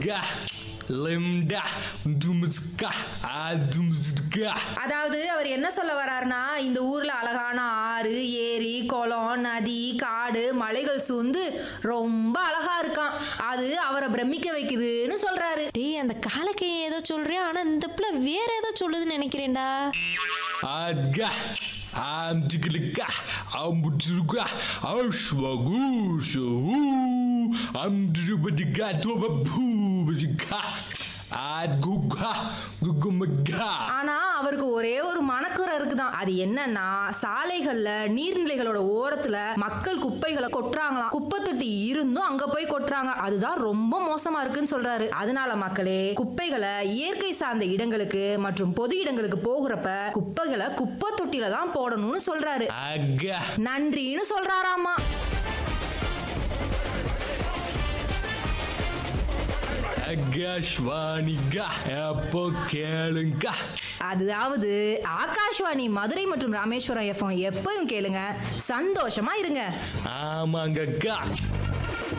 Limga, limda, dumska, adumska. அதாவது அவர் என்ன சொல்ல வர்றாருன்னா இந்த ஊர்ல அழகான ஆறு ஏரி குளம் நதி காடு மலைகள் சூழ்ந்து ரொம்ப அழகா இருக்கான் அது அவரை பிரமிக்க வைக்குதுன்னு சொல்றாரு டேய் அந்த காலக்கையை ஏதோ சொல்றியா ஆனா இந்த பிள்ளை வேற ஏதோ சொல்லுதுன்னு நினைக்கிறேன்டா Adga, amtiglika, ambutuga, ashwagushu, amdrubadiga, tobabubiga, adguga, gugumaga. ஆனா அவருக்கு ஒரே ஒரு மனக்குறை இருக்குதான் அது என்னன்னா சாலைகள்ல நீர்நிலைகளோட ஓரத்துல மக்கள் குப்பைகளை கொட்டுறாங்களாம் குப்பை தொட்டி இருந்தும் அங்க போய் கொட்டுறாங்க அதுதான் ரொம்ப மோசமா இருக்குன்னு சொல்றாரு அதனால மக்களே குப்பைகளை இயற்கை சார்ந்த இடங்களுக்கு மற்றும் பொது இடங்களுக்கு போகிறப்ப குப்பைகளை குப்பை தொட்டில தான் போடணும்னு சொல்றாரு Aga, நன்றின்னு சொல்றாராமா agashvaniga, எப்போ கேளுங்க அதாவது ஆகாஷ்வாணி மதுரை மற்றும் ராமேஸ்வரம் எஃப்எம் எப்பவும் கேளுங்க சந்தோஷமா இருங்க ஆமாங்கக்கா